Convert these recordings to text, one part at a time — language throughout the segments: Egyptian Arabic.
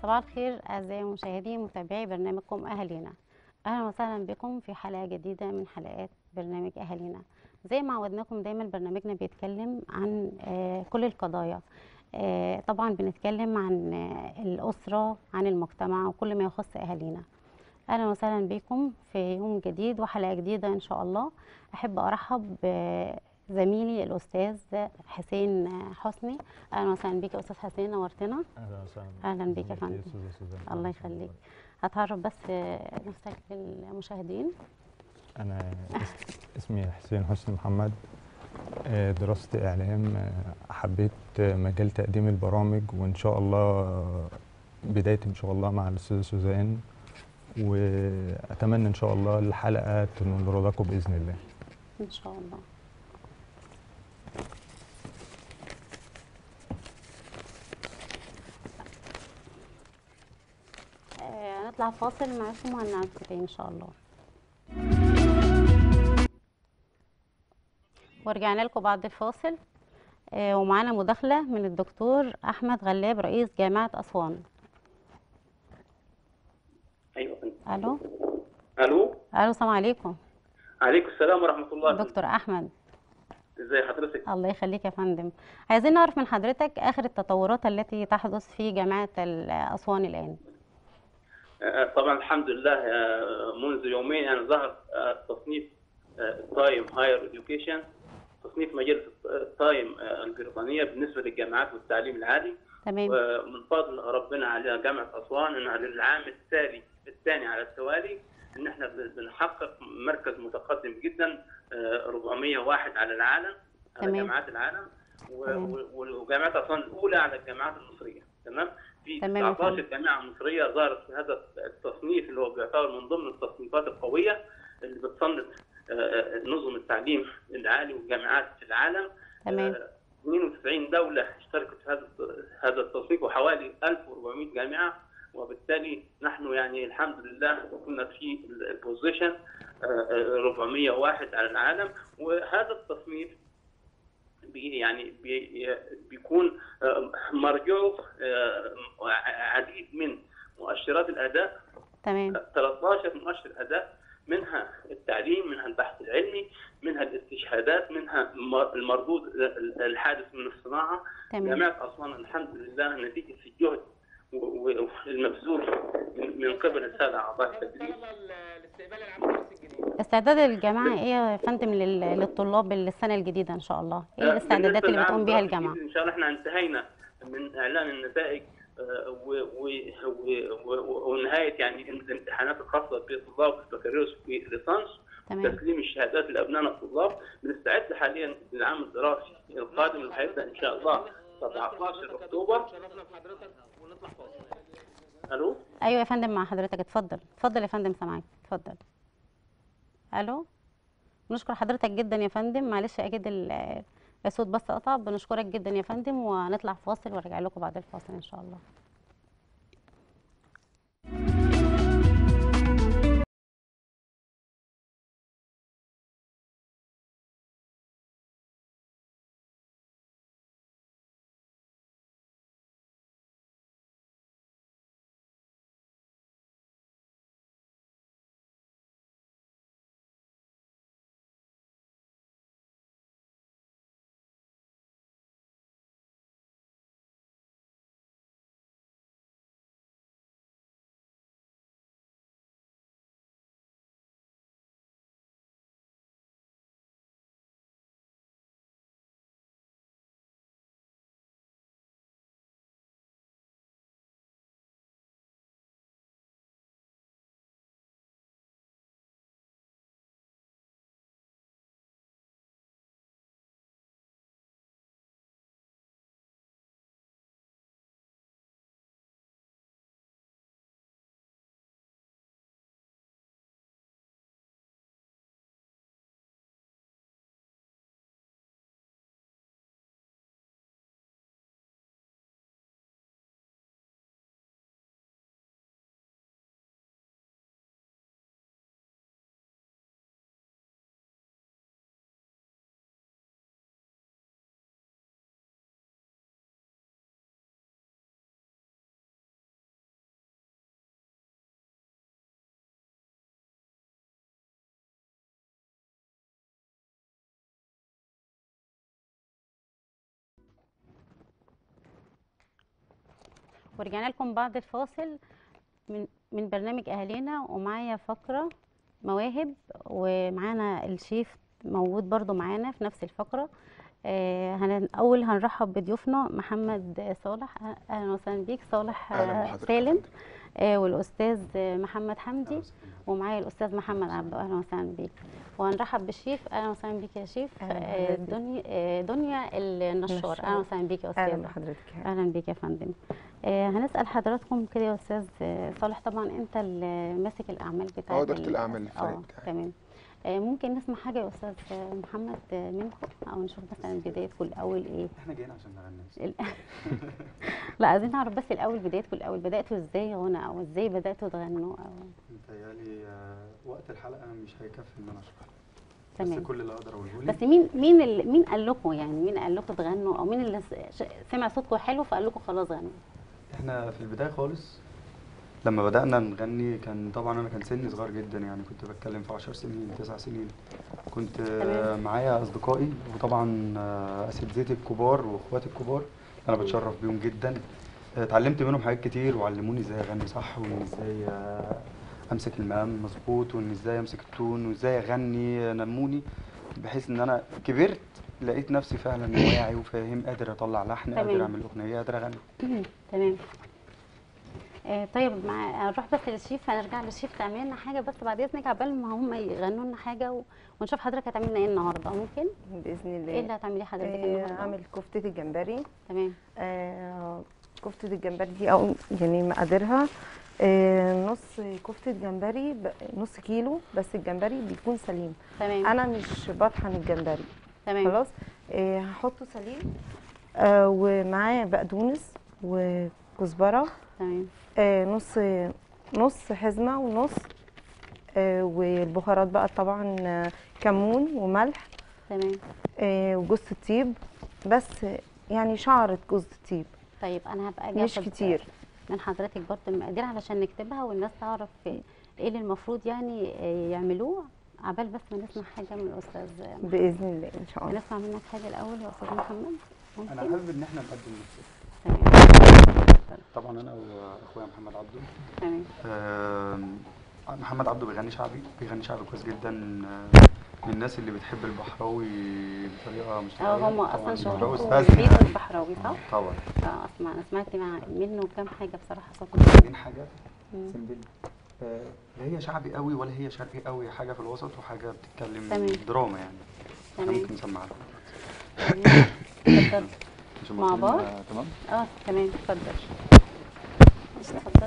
صباح الخير أعزائي المشاهدين متابعي برنامجكم أهالينا أهلا وسهلا بكم في حلقة جديدة من حلقات برنامج أهالينا زي ما عودناكم دايما برنامجنا بيتكلم عن آه، كل القضايا آه، طبعا بنتكلم عن آه، الأسرة عن المجتمع وكل ما يخص أهالينا أهلا وسهلا بكم في يوم جديد وحلقة جديدة إن شاء الله أحب أرحب بزميلي الأستاذ حسين حسني أهلا وسهلا بك يا أستاذ حسين نورتنا اهلا وسهلا أهلا بيك يا ازيك فندم. أستاذة سوزان؟ الله أهلا يخليك. وسهلا. هتعرف بس نفسك للمشاهدين انا اس- اسمي حسين حسني محمد آه، دراستي اعلام آه، حبيت آه، مجال تقديم البرامج وان شاء الله آه، بدايتي ان شاء الله مع الاستاذه سوزان واتمنى ان شاء الله الحلقه تنول رضاكم باذن الله إن شاء الله آه، هنطلع فاصل معاكم وهنعود تاني إن شاء الله ورجعنا لكم بعد الفاصل آه، ومعانا مداخلة من الدكتور أحمد غلاب رئيس جامعة أسوان ايوه ألو الو ألو السلام عليكم عليكم السلام ورحمه الله دكتور أحمد ازي حضرتك الله يخليك يا فندم عايزين نعرف من حضرتك آخر التطورات التي تحدث في جامعة ال- أسوان الآن آه، طبعا الحمد لله آه، منذ يومين يعني ظهر آه، تصنيف تايم هاير اديوكيشن تصنيف مجله التايم آه، البريطانيه بالنسبه للجامعات والتعليم العالي تمام ومن فضل ربنا على جامعه اسوان انها للعام التالي الثاني على التوالي ان احنا بنحقق مركز متقدم جدا آه، 401 على العالم على تمام. جامعات العالم و- تمام. و- وجامعه اسوان الاولى على الجامعات المصريه تمام في تمام يا 19 فندم. جامعه مصريه ظهرت في هذا التصنيف اللي هو بيعتبر من ضمن التصنيفات القويه اللي بتصنف آه، آه، نظم التعليم العالي والجامعات في العالم تمام آه، 92 دولة اشتركت في هذا هذا التصنيف وحوالي 1400 جامعة وبالتالي نحن يعني الحمد لله كنا في البوزيشن 401 على العالم وهذا التصنيف بي يعني بي بيكون آه، مرجعه آه، عديد من مؤشرات الأداء تمام 13 مؤشر اداء منها التعليم منها البحث العلمي منها الاستشهادات منها الم- المردود الحادث من الصناعه تمام جامعه اسوان الحمد لله نتيجه الجهد و- و- المبذول من من قبل الساده اعضاء التدريس الاستقبال العام للدرس الجديد استعداد الجامعة ايه يا فندم لل- للطلاب السنة الجديدة ان شاء الله ايه آه، الاستعدادات بالنسبة اللي للعام بتقوم بيها الدراسي الجامعة الجديد ان شاء الله احنا انتهينا من اعلان النتائج آه، و- و- و- و- ونهايه يعني الامتحانات الخاصه بطلاب البكالوريوس في ليسانس تمام تسليم الشهادات لابنائنا الطلاب بنستعد حاليا للعام الدراسي القادم اللي هيبدا ان شاء الله 17 اكتوبر شرفنا بحضرتك ونطلع فاصل الو ايوه يا فندم مع حضرتك اتفضل اتفضل يا فندم سامعك اتفضل الو بنشكر حضرتك جدا يا فندم معلش اكيد ال- الصوت بس قطع بنشكرك جدا يا فندم ونطلع فاصل وارجع لكم بعد الفاصل ان شاء الله ورجعنا لكم بعد الفاصل من من برنامج اهالينا ومعايا فقره مواهب ومعانا الشيف موجود برضو معانا في نفس الفقره آه هن... اول هنرحب بضيوفنا محمد صالح أه- اهلا وسهلا بيك صالح أهلا آه، بحضرتك. سالم آه والاستاذ آه، محمد حمدي ومعايا الاستاذ محمد عبده اهلا وسهلا بيك وهنرحب بالشيف اهلا وسهلا بيك يا شيف أهلا آه، بحضرتك. دنيا آه، دنيا النشار النشار. اهلا وسهلا بيك يا اهلا استاذه بحضرتك يا اهلا بيك يا فندم آه هنسال حضراتكم كده يا استاذ آه، صالح طبعا انت اللي ماسك الاعمال بتاعت اه إدارة ال- الأعمال الفريق اه بتاعي. تمام آه ممكن نسمع حاجه يا استاذ آه، محمد آه، منكم او نشوف مثلا بدايتكم الاول ايه احنا جايين عشان نغني ال- لا عايزين نعرف بس الاول بدايتكم الاول بداتوا ازاي غنى او ازاي بداتوا تغنوا او متهيألي آه، وقت الحلقه مش هيكفي ان انا اشرح تمام بس كل اللي اقدر اقوله لك بس مين مين اللي مين قال لكم يعني مين قال لكم تغنوا او مين اللي س- ش- سمع صوتكم حلو فقال لكم خلاص غنوا احنا في البدايه خالص لما بدأنا نغني كان طبعا انا كان سني صغير جدا يعني كنت بتكلم في 10 سنين 9 سنين كنت آه، تمام. معايا اصدقائي وطبعا آه، اساتذتي الكبار واخواتي الكبار انا بتشرف بيهم جدا آه، اتعلمت منهم حاجات كتير وعلموني ازاي اغني صح وان ازاي آه، امسك المقام مظبوط وان ازاي امسك التون وازاي اغني نموني بحيث ان انا كبرت لقيت نفسي فعلا واعي وفاهم قادر اطلع لحن تمام. قادر اعمل اغنيه قادر اغني تمام آه طيب مع نروح بس للشيف هنرجع للشيف تعمل لنا حاجه بس بعد اذنك عبال ما هم يغنوا لنا حاجه و... ونشوف حضرتك هتعمل لنا ايه النهارده ممكن باذن الله ايه اللي هتعمليه حضرتك آه، النهارده اعمل كفته الجمبري تمام آه، كفته الجمبري دي او يعني مقاديرها آه، نص كفته جمبري ب- نص كيلو بس الجمبري بيكون سليم تمام انا مش بطحن الجمبري تمام خلاص آه، هحطه سليم آه، ومعاه بقدونس وكزبره تمام آه، نص نص حزمه ونص آه، والبهارات بقى طبعا آه، كمون وملح تمام آه، وجوز الطيب بس يعني شعرة جوز الطيب طيب انا هبقى اجي مش آخد كتير من حضرتك برضه المقادير علشان نكتبها والناس تعرف ايه اللي المفروض يعني آه، يعملوه عبال بس ما نسمع حاجه من الاستاذ محمد. باذن الله ان شاء الله نسمع منك حاجه الاول يا استاذ محمد انا ممكن حابب ان احنا نقدم نفسنا تمام طبعا انا واخويا محمد عبده تمام آم، محمد عبده بيغني شعبي بيغني شعبي كويس جدا آه، من الناس اللي بتحب البحراوي بطريقه مش اه طبيعيه هم طبعاً اصلا البحراوي شغلهم أستاذ. بيت البحراوي صح؟ طبعا اه اسمع انا سمعت مع منه كام حاجه بصراحه صوته كنا عاملين حاجه مم. سيمبل آه، لا هي شعبي قوي ولا هي شرقي قوي حاجه في الوسط وحاجه بتتكلم تمام. دراما يعني احنا تمام ممكن نسمعها لكم. تمام. اتفضل مش مع المفروض بعض؟ إن- تمام اه تمام اتفضل ماشي اتفضل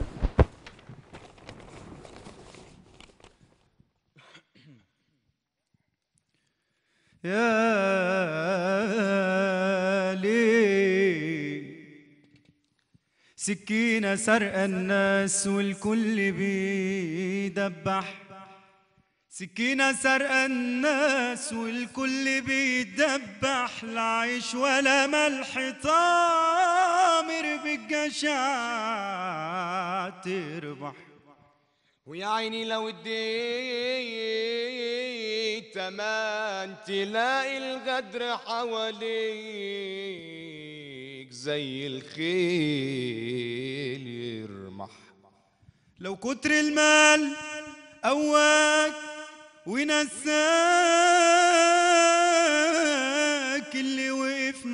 يا ليل سكينة سرق الناس والكل بيدبح سكينة سرق الناس والكل بيدبح لا عيش ولا ملح طامر بالجشع تربح ويا عيني لو اديت امان تلاقي الغدر حواليك زي الخيل يرمح لو كتر المال قواك ونساك اللي وقف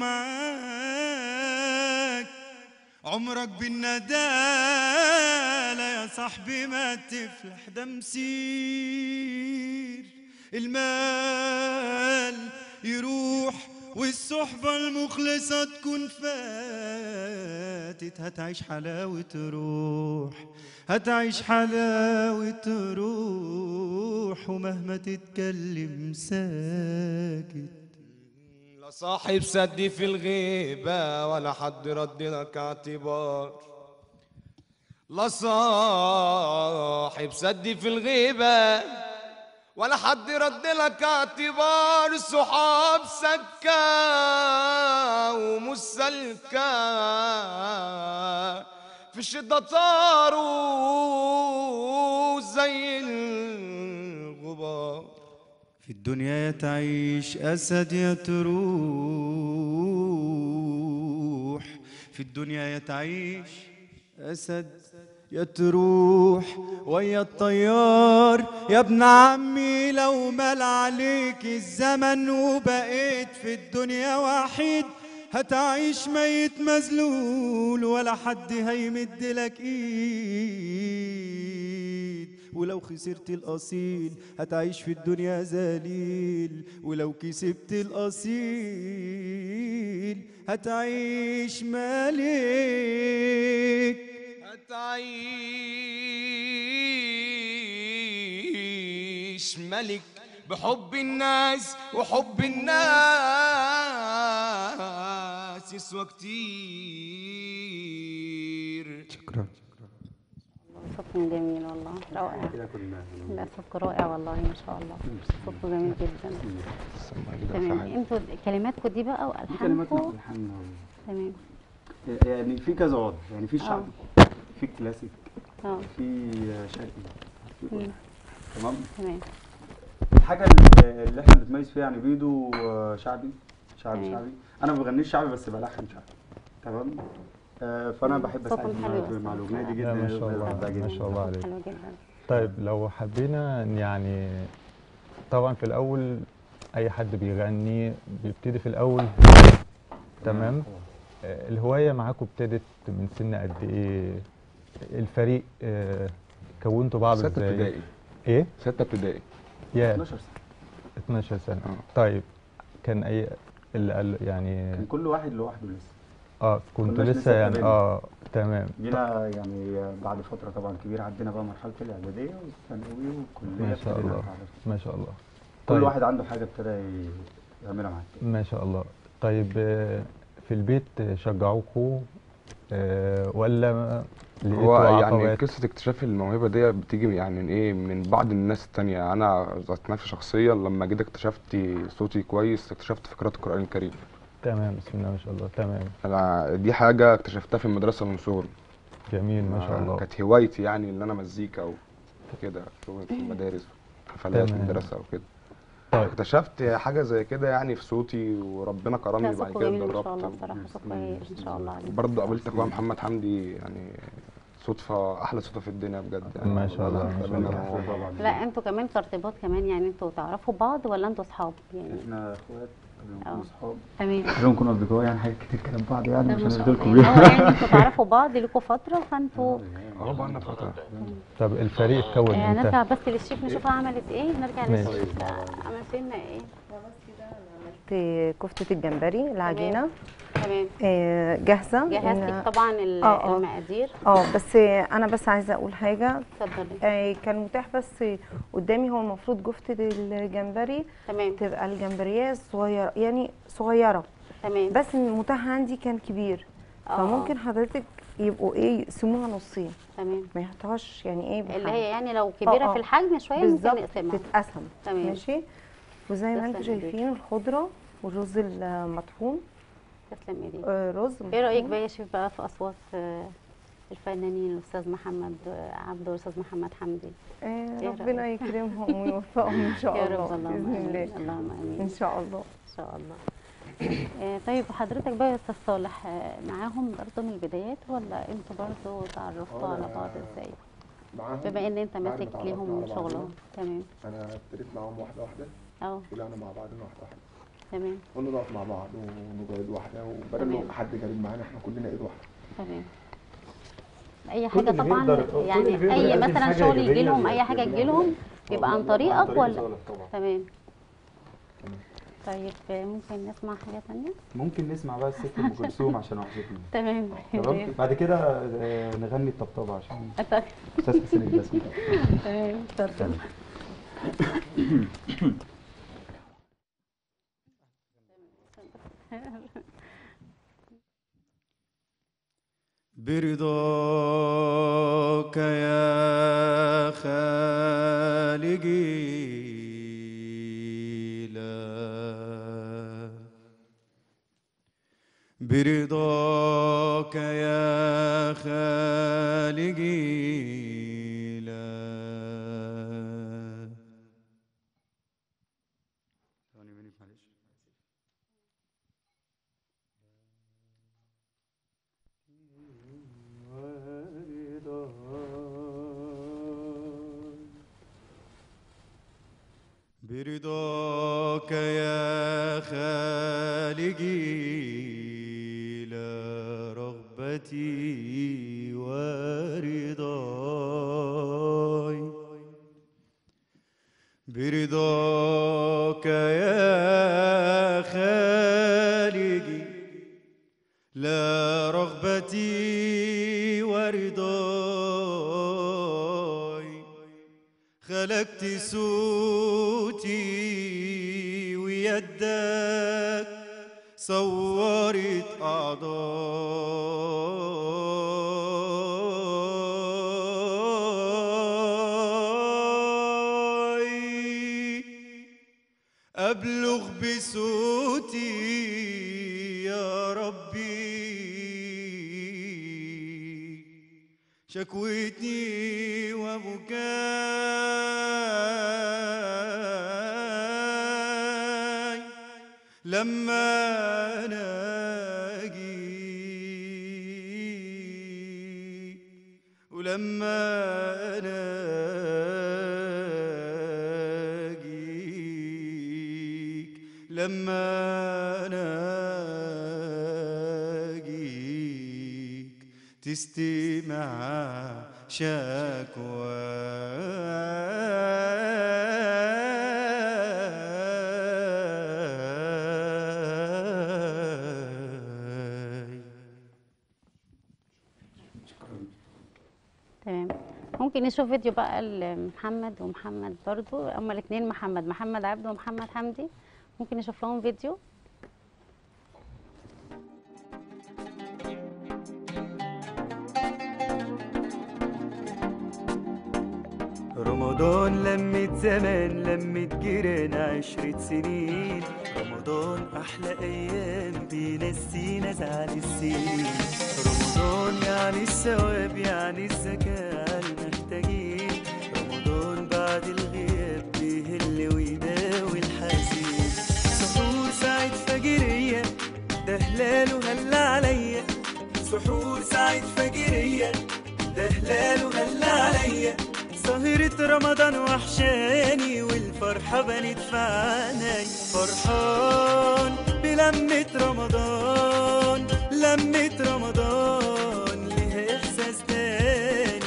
معاك عمرك بالندالة يا صاحبي ما تفلح ده مسير المال يروح والصحبة المخلصة تكون فاتت هتعيش حلاوة روح هتعيش حلاوة روح ومهما تتكلم ساكت لا صاحب سدي في الغيبة ولا حد رد لك اعتبار لا صاحب سدي في الغيبة ولا حد رد لك اعتبار صحاب سكة ومش سلكة في الشدة طاروا زي الغبار في الدنيا يا تعيش أسد يا تروح في الدنيا يا تعيش أسد يا تروح ويا الطيار يا ابن عمي لو مال عليك الزمن وبقيت في الدنيا وحيد هتعيش ميت مذلول ولا حد هيمد لك ايد ولو خسرت الاصيل هتعيش في الدنيا ذليل ولو كسبت الاصيل هتعيش ملك هتعيش ملك بحب الناس وحب الناس يسوى كتير شكرا صوتكم جميل والله رائع كده كنا لا صوتكم رائع والله ما شاء الله صوتكم جميل جدا تمام انتوا كلماتكم دي بقى والحانكم تمام يعني في كذا وضع يعني في الشعبي في الكلاسيك اه في شرقي مم. تمام تمام الحاجه اللي اللي احنا بنتميز فيها يعني بيدو آه، شعبي شعبي تمام. شعبي انا ما بغنيش شعبي بس بلحن شعبي تمام آه، فانا بحب صوتكم اساعد حلو مع- أصلاً. مع الاغنيه دي لا جدا ما شاء الله بحبها جدا ما شاء الله عليك حلو جدا طيب لو حبينا يعني طبعا في الاول اي حد بيغني بيبتدي في الاول تمام آه، الهوايه معاكم ابتدت من سن قد ايه الفريق آه، كونتوا بعض ستة ازاي ابتدائي ايه ستة ابتدائي يا 12 سنه 12 سنه آه. طيب كان اي اللي قال يعني كان كل واحد لوحده لسه اه كنتوا كناش لسه لسه يعني اتقابلنا. اه تمام جينا يعني بعد فتره طبعا كبيره عدينا بقى مرحله الاعداديه والثانوي والكليه ما شاء ابتدينا الله نتعرف. ما شاء الله كل واحد عنده حاجه ابتدى ي- يعملها مع التاني ما شاء الله طيب آه، في البيت شجعوكوا آه، ولا لقيتوا هو يعني عقبات قصة اكتشاف الموهبة دي بتيجي يعني من ايه من بعض الناس التانية انا ذات نفسي شخصيا لما جيت اكتشفت صوتي كويس اكتشفت في قراءة القرآن الكريم تمام بسم الله ما شاء الله تمام انا دي حاجة اكتشفتها في المدرسة من صغري جميل ما شاء الله كانت هوايتي يعني ان انا مزيكا وكده شغل في المدارس حفلات تمام. المدرسة وكده طيب اكتشفت حاجة زي كده يعني في صوتي وربنا لا كرمني بعد صوتكم كده جميل ما شاء الله اتدربت بصراحه صوت كويس ما شاء الله عليك برضه قابلت اخويا محمد حمدي يعني صدفة أحلى صدفة في الدنيا بجد يعني ما شاء الله، ما شاء ربنا الله. يحفظه. طبعا لا انتوا كمان كارتباط كمان يعني انتوا تعرفوا بعض ولا انتوا اصحاب يعني احنا اخوات قبل ما اه. نكون اصحاب تمام قبل ما نكون اصدقاء يعني حاجات كتير كلام بعض يعني ده مش ما شاء هنشغلكم الله بيها هو يعني انتوا تعرفوا بعض لكم فتره فانتوا اه بقالنا فترة طب الفريق اتكون آه، امتى نرجع بس للشيف نشوفها عملت ايه نرجع ماشي. للشيف آه، عملت لنا ايه عملت كفتة الجمبري العجينة تمام آه، جاهزة جهزتك طبعا ال- آه، آه. المقادير اه بس انا بس عايزة اقول حاجة اتفضلي آه، كان متاح بس قدامي هو المفروض كفتة الجمبري تمام تبقى الجمبرية صغيرة يعني صغيرة تمام بس المتاح عندي كان كبير آه، فممكن حضرتك يبقوا ايه يقسموها نصين تمام ما يحطوهاش يعني ايه اللي بحجم. هي يعني لو كبيره آه. في الحجم شويه ممكن بالظبط نقسمها تتقسم تمام ماشي وزي ما انتم تسلم إيديك. شايفين الخضرة والرز المطحون تسلم ايديك آه، رز ايه رايك مطحون. بقى يا شيف بقى في اصوات آه، الفنانين الاستاذ محمد آه، عبده والاستاذ محمد حمدي آه، إيه ربنا رأيك؟ يكرمهم ويوفقهم ان شاء يا الله رب اللهم باذن امين الله اللهم امين ان شاء الله ان شاء الله آه، طيب وحضرتك بقى يا استاذ صالح آه، معاهم برضه من البدايات ولا انتوا برضه تعرفتوا على بعض ازاي معاهم بما ان انت بعد ماسك ما اتعرفنا ليهم على شغلهم بعضنا، تمام انا ابتديت معاهم واحده واحده اه طلعنا مع بعضنا واحده واحده تمام قلنا نقف مع بعض ونبقى ايد واحده وبدل ما تمام. يبقى حد غريب معانا احنا كلنا ايد واحده تمام اي كل حاجه اللي طبعا بيقدر- كل اللي يعني بيقدر اي يقدم مثلا حاجة شغل إيجابية يجي لهم اي حاجه يقدمها. تجي لهم بيبقى عن طريقك ولا طبعا تمام طيب آه، ممكن نسمع حاجه تانية ممكن نسمع بقى الست ام كلثوم عشان وحشتني تمام تمام بعد كده آه، نغني الطبطبه عشان طيب. استاذ حسين الجسمي طبعا تمام اتفضل برضاك يا خالقي لا برضاك يا خالقي لا برضاك يا خالقي لا رغبتي ورضاي برضاك يا خالقي لا رغبتي ورضاي خلقت صوتي ويدك صورت أعضاي أبلغ بصوتي يا ربي شكوتي وبكاي لما ناجي ولما ناجيك لما ناجيك تستمع شكواي تمام ممكن نشوف فيديو بقى لمحمد ومحمد برضو هما الاثنين محمد محمد عبده ومحمد حمدي ممكن نشوف لهم فيديو رمضان لمت زمان لمت جيران عشرة سنين رمضان أحلى أيام بينسينا زعل السنين رمضان يعني الثواب يعني الزكاة على المحتاجين رمضان بعد الغياب بيهل ويداوي الحزين سحور ساعة فجرية ده هلاله هلا عليا سحور ساعة فجرية ده هلاله هلا عليا سهرة رمضان وحشاني والفرحة بنت في عيني فرحان بلمة رمضان لمة رمضان ليها إحساس تاني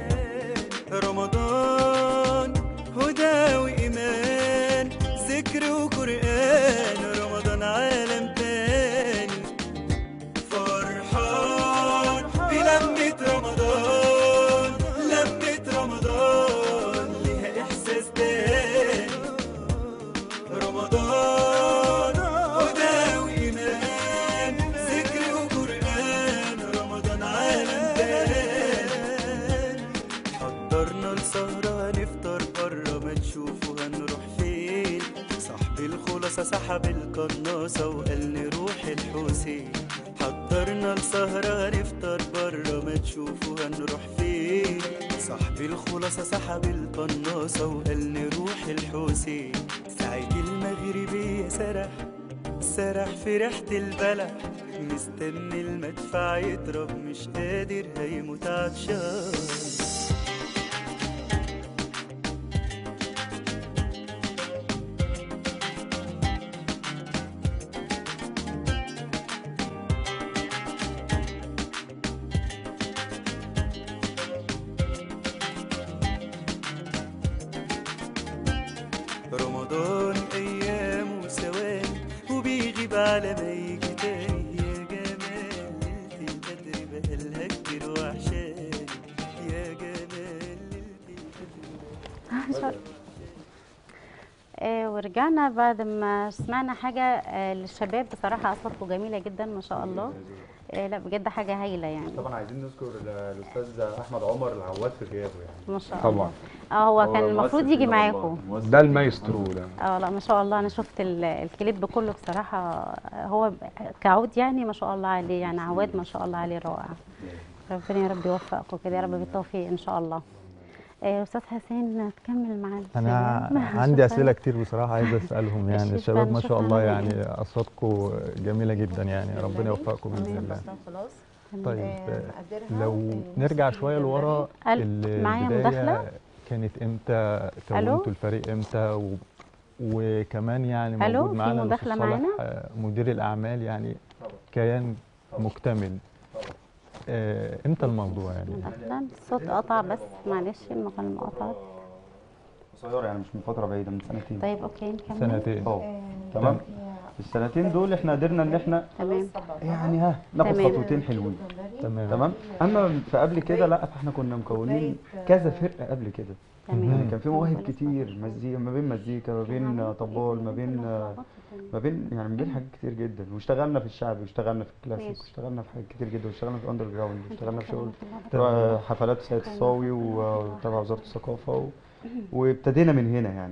رمضان هدى وإيمان ذكر وقرآن رمضان عالم تاني فرحان بلمة رمضان لمة رمضان ليها إحساس تاني رمضان هدى وإيمان ذكر وقرآن رمضان عالم تاني حضرنا لسهرة هنفطر برا ما تشوفوا هنروح فين صاحب الخلاصة سحب القناصة وقال نروح الحسين حضرنا لسهرة هنفطر برا ما تشوفوا هنروح فين صاحب الخلاصة سحب القناصة وقال نروح الحسين ساعة المغربية سرح سرح في ريحة البلح مستني المدفع يضرب مش قادر هيموت عطشان رمضان أيام وثواني وبيغيب على ما يجي تاني يا جمال ليلة البدر بقالها كتير وحشاني يا جمال إن شاء الله. آه ورجعنا بعد ما سمعنا حاجة آه للشباب بصراحة أصواتكم جميلة جدا ما شاء الله آه لا بجد حاجة هايلة يعني طبعا عايزين نذكر ال- الاستاذ احمد عمر العواد في غيابه يعني ما شاء طبعا. الله اه هو كان المفروض يجي معاكم ده المايسترو ده اه لا ما شاء الله انا شفت ال- الكليب كله بصراحه هو كعود يعني ما شاء الله عليه يعني عواد ما شاء الله عليه رائع ربنا يا رب يوفقكم كده يا رب بالتوفيق ان شاء الله آه، استاذ حسين تكمل معانا انا الكلام. عندي شكراً. اسئله كتير بصراحه عايز اسالهم يعني شكراً، الشباب ما شاء شكراً الله ليك. يعني اصواتكم جميله جدا يعني ربنا يوفقكم باذن الله خلاص طيب آه، مقدرها لو آه، نرجع نص شويه الجمبري. لورا أل- معايا البدايه مداخلة؟ كانت امتى ألو؟ كونتوا الفريق امتى وكمان يعني ألو، موجود في معانا الأستاذ مداخلة صالح معانا؟ آه، مدير الأعمال يعني كيان مكتمل آه، امتى الموضوع يعني مداخلة الصوت قطع بس معلش المكالمة قطعت قصيره يعني مش من فتره بعيده من سنتين طيب اوكي نكمل سنتين اه تمام في السنتين دول احنا قدرنا ان احنا تمام يعني ها ناخد تمام. خطوتين حلوين تمام تمام اما في قبل كده لا فاحنا كنا مكونين كذا فرقه قبل كده تمام يعني كان في مواهب كتير مزيكا ما بين مزيكا ما بين طبال ما بين ما بين يعني ما بين حاجات كتير جدا واشتغلنا في الشعبي واشتغلنا في الكلاسيك ماشي. واشتغلنا في حاجات كتير جدا واشتغلنا في الاندر جراوند واشتغلنا في شغل تمام. حفلات سيد الصاوي وتبع وزاره الثقافه و... وابتدينا من هنا يعني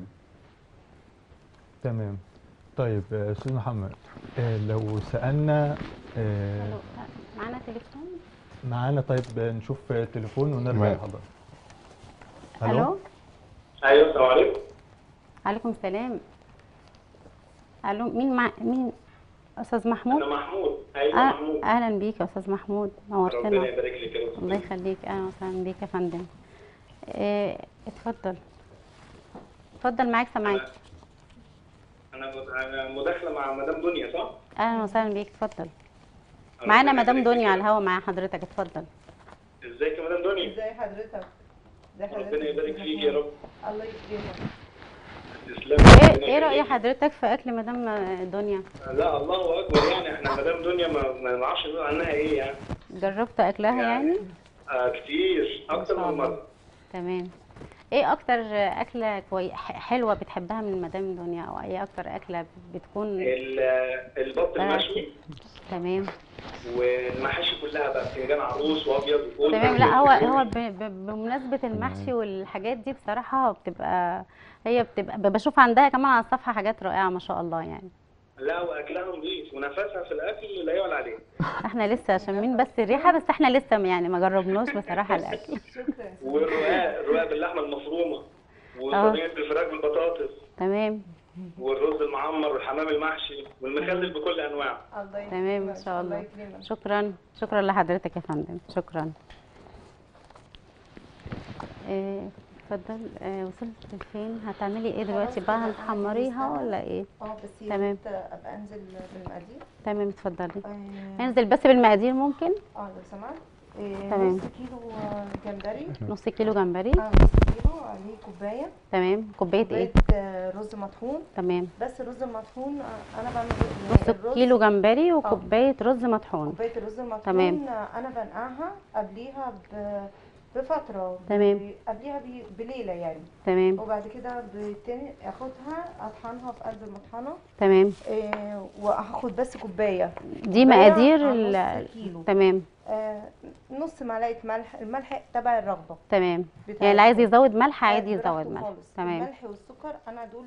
تمام طيب آه، أستاذ محمد آه، لو سألنا آه، ألو، معانا تليفون معانا طيب آه، نشوف آه، تليفون ونرجع تمام. لحضرتك الو ايوه السلام عليكم عليكم السلام الو مين مع مين استاذ محمود انا محمود ايوه آه، محمود اهلا بيك يا استاذ محمود ربنا نورتنا يبارك لك يا الله استاذ يخليك اهلا وسهلا بيك يا فندم إيه اتفضل اتفضل معاك سامعاك انا انا مداخله مع مدام دنيا صح؟ اهلا وسهلا بيك اتفضل معانا ربنا مدام يبارك دنيا فيك. على الهوا مع حضرتك اتفضل ازيك يا مدام دنيا؟ ازي حضرتك ازي حضرتك ربنا يبارك فيك يا رب الله يكرمك تسلم ايه ايه رأي حضرتك في اكل مدام دنيا لا الله اكبر يعني احنا مدام دنيا ما ما نعرفش نقول عنها ايه يعني جربت اكلها يعني آه كتير اكتر ما شاء من الله. مره تمام ايه اكتر اكله كوي... ح- حلوه بتحبها من مدام دنيا او ايه اكتر اكله بتكون ال- البط آه. المشوي تمام والمحاشي كلها بقى بتنجان عروس وابيض وكل تمام لا هو هو ب... ب... بمناسبه المحشي والحاجات دي بصراحه بتبقى هي بتبقى ب- بشوف عندها كمان على الصفحه حاجات رائعه ما شاء الله يعني لا واكلها نظيف ونفسها في الاكل لا يعلى عليه احنا لسه شامين بس الريحه بس احنا لسه يعني ما جربناش بصراحه الاكل والرقاق الرقاق باللحمه المفرومه وصينيه الفراخ بالبطاطس تمام والرز المعمر والحمام المحشي والمخلل بكل انواعه الله يكرمك تمام ان شاء الله الله يكرمك شكرا شكرا لحضرتك يا فندم شكرا إيه، اتفضل آه، وصلت لفين هتعملي ايه دلوقتي بقى هتحمريها ولا ايه اه بس يا تمام. ريت ابقى انزل بالمقادير تمام اتفضلي آه، انزل بس بالمقادير ممكن اه لو سمحت آه، تمام. نص كيلو آه، جمبري نص كيلو جمبري اه نص كيلو عليه كوبايه تمام كوبايه كوبايه ايه آه، رز مطحون تمام بس الرز المطحون آه، انا بعمل نص الرز- كيلو جمبري وكوبايه رز مطحون كوبايه الرز المطحون تمام. آه، انا بنقعها قبليها ب- بفتره تمام. ب- قبليها ب- بليله يعني تمام وبعد كده بتاني اخدها اطحنها في قلب المطحنه تمام آه، وهاخد بس كوبايه دي كوباية مقادير على ال- نص كيلو. تمام آه، نص معلقه ملح الملح تبع الرغبه تمام بتاع يعني اللي عايز الكل. يزود ملح آه، عادي براحته يزود ملح خالص. تمام الملح والسكر انا دول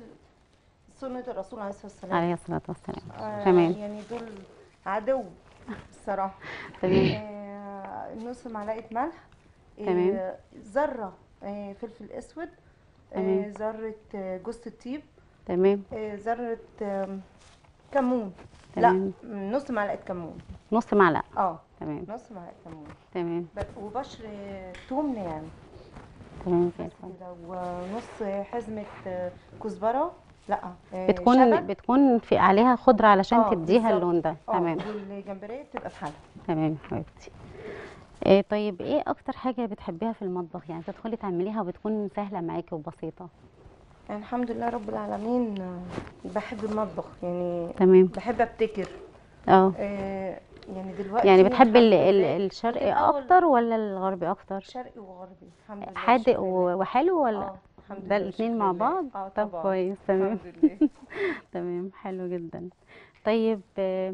سنه الرسول عليه الصلاه والسلام عليه الصلاه والسلام آه، تمام يعني دول عدو الصراحه تمام. آه، نص معلقه ملح آه، تمام. ذره آه، فلفل اسود آه، تمام. ذره آه، جوز الطيب تمام آه، ذره آم، كمون تمام. لا نص معلقه كمون نص معلقه اه تمام نص معلقه كمون تمام ب- وبشر آه، توم ناعم تمام زي بس الفل كده ونص حزمه آه، كزبره لا آه، بتكون شبت. بتكون في عليها خضره علشان آه، تديها بالظبط. اللون ده اه تمام والجمبريه بتبقى في حالها تمام حبيبتي إيه طيب ايه اكتر حاجه بتحبيها في المطبخ يعني تدخلي تعمليها وبتكون سهله معاكي وبسيطه يعني الحمد لله رب العالمين آه، بحب المطبخ يعني تمام. بحب ابتكر اه آه، يعني دلوقتي يعني بتحبي ال- الحمد ال- لله الشرقي الأول اكتر ولا الغربي اكتر شرقي وغربي الحمد لله حادق شكراً و- وحلو ولا آه، الحمد ده لله، الاثنين شكراً مع لله. بعض اه طب طبعا كويس تمام الحمد لله تمام حلو جدا طيب آه،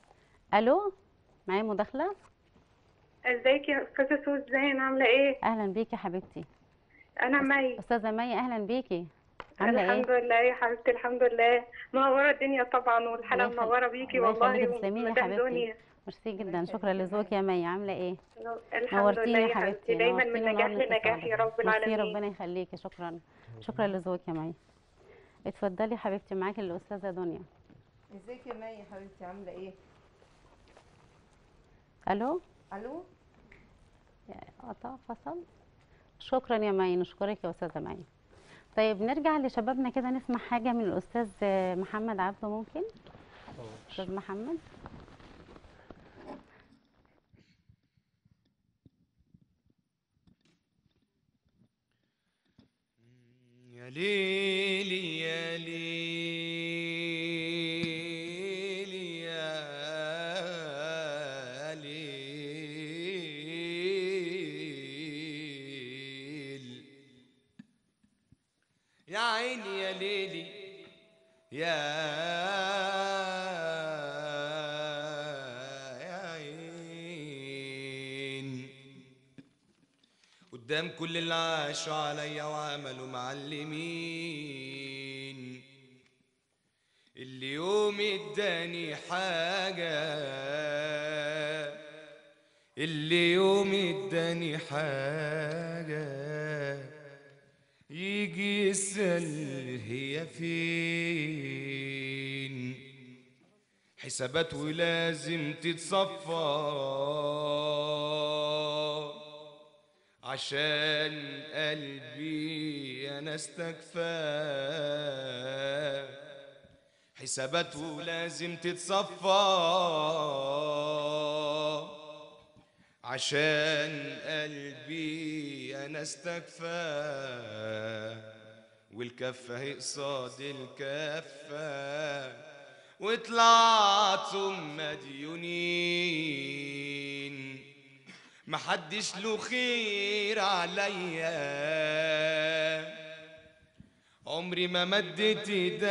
الو معايا مداخله ازيك يا استاذه سوزان عامله ايه اهلا بيكي حبيبتي انا مي استاذه مي اهلا بيكي عامله الحمد ايه لله يا حبيبتي الحمد لله منوره الدنيا طبعا والحلقه الله يخليك. منوره بيكي الله والله يخليكي تسلمي لي يا ومدام حبيبتي دنيا ميرسي جدا شكرا لذوقك يا مي عامله ايه الحمد نورتيني لله يا يا حبيبتي حبيبتي دايما من نورتيني نجاح ونورنا لنجاح يا اتصالك. رب ميرسي العالمين ربنا يخليكي شكرا شكرا لذوقك يا مي اتفضلي حبيبتي معاكي الاستاذه دنيا ازيك يا مي يا حبيبتي عامله ايه الو الو قطع فصل شكرا يا مي نشكرك يا استاذه مي طيب نرجع لشبابنا كده نسمع حاجة من الأستاذ آه، محمد عبده ممكن أستاذ محمد يا ليلي يا ليلي يا ليل يا عيني يا ليلي يا يا عين قدام كل اللي عاشوا عليا وعملوا معلمين اللي يوم اداني حاجة اللي يوم اداني حاجة يجي يسأل هي فين حسابات ولازم تتصفى عشان قلبي انا استكفى حسابات ولازم تتصفى عشان قلبي انا استكفى والكفة هي قصاد الكفة وطلعتم مديونين محدش له خير عليا عمري ما مدت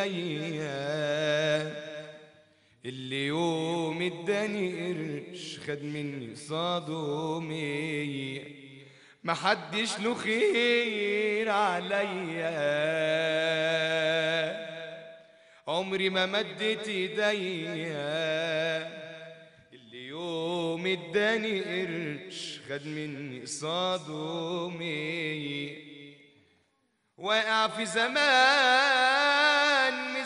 ايديا اللي يوم اداني قرش خد مني قصاده مية محدش له خير عليا عمري ما مدت ايديا اللي يوم اداني قرش خد مني قصاده مية واقع في زمان من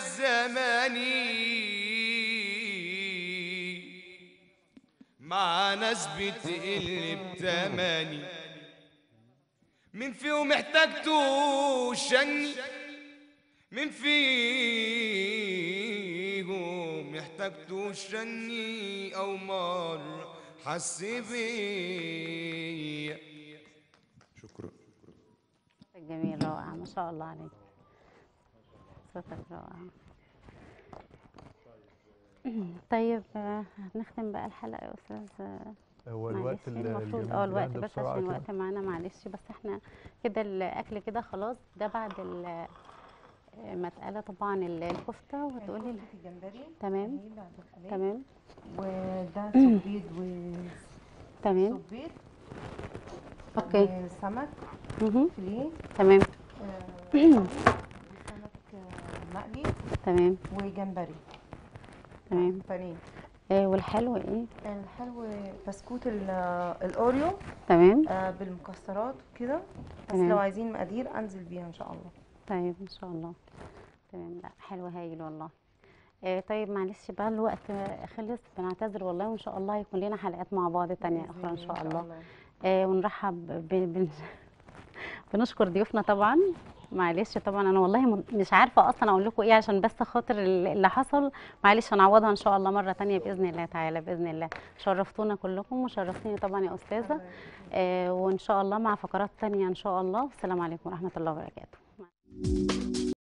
زماني مع ناس بتقل بتماني من فيهم احتاجته شني من فيهم احتاجته شني او مرة حس بيا شكرا جميل رائع ما شاء الله عليك صوتك رائع طيب آه، هنختم بقى الحلقة يا أستاذ آه، هو الوقت معلش اللي المفروض اللي اه الوقت بيعدي بس بسرعة عشان كده. الوقت معانا معلش بس احنا كده الأكل كده خلاص ده بعد ال- آه، ما اتقلى طبعا ال- الكفتة وتقولي ال- الجمبري تمام جميل بعد القلي. تمام وده صبيط و تمام صبيط اوكي وسمك مهم. فيليه تمام آه، سمك آه، مقلي تمام وجمبري تمام بانيه آه، والحلو ايه الحلو بسكوت ال- الاوريو تمام آه، بالمكسرات وكده بس تمام. لو عايزين مقادير انزل بيها ان شاء الله طيب ان شاء الله تمام لا حلو هايل والله آه طيب معلش بقى الوقت خلص بنعتذر والله وان شاء الله يكون لنا حلقات مع بعض تانية بإذن اخرى ان الله، شاء الله آه ونرحب ب... بن... بنشكر ضيوفنا طبعا معلش طبعا انا والله م- مش عارفه اصلا اقول لكم ايه عشان بس خاطر ال- اللي حصل معلش هنعوضها ان شاء الله مره تانية باذن الله تعالى باذن الله شرفتونا كلكم وشرفتيني طبعا يا استاذه آه وان شاء الله مع فقرات تانية ان شاء الله والسلام عليكم ورحمه الله وبركاته